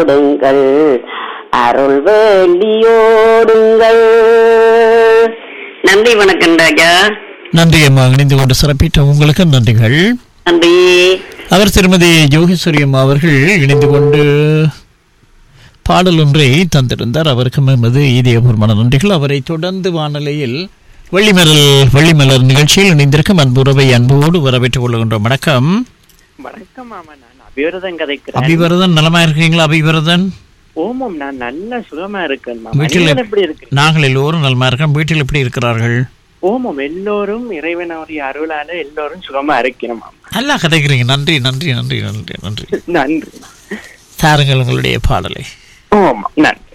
ஓடுங்கள் அருள் வேண்டியோடுங்கள் நன்றி வணக்கம் ராஜா நன்றி அம்மா இணைந்து கொண்டு சிறப்பிட்ட உங்களுக்கு நன்றிகள் நன்றி அவர் திருமதி யோகேஸ்வரி அம்மா அவர்கள் இணைந்து கொண்டு பாடல் ஒன்றை தந்திருந்தார் அவருக்கு எமது இதயபூர்வமான நன்றிகள் அவரை தொடர்ந்து வானொலியில் வெள்ளிமலர் வெள்ளிமலர் நிகழ்ச்சியில் இணைந்திருக்கும் அன்புறவை அன்போடு வரவேற்றுக் கொள்கின்றோம் வணக்கம் வணக்கம் மாமா நான் அபிவிரதம் கதைக்கிறேன் அபிவரதன் நலமா இருக்கீங்களா அபிவரதன் ஓமம் நான் நல்ல சுகமா இருக்கேன் மாமா வீட்டில் நீங்கள் எப்படி இருக்கு நாங்கள் எல்லோரும் நலமா இருக்கோம் வீட்டில் எப்படி இருக்கிறார்கள் ஓமம் எல்லோரும் இறைவனுடைய அருளால எல்லோரும் சுகமா இருக்கிறோம் மாமா நல்லா கதைக்கிறீங்க நன்றி நன்றி நன்றி நன்றி நன்றி நன்றி தாருங்கள் உங்களுடைய பாடலை ஓமம் நன்றி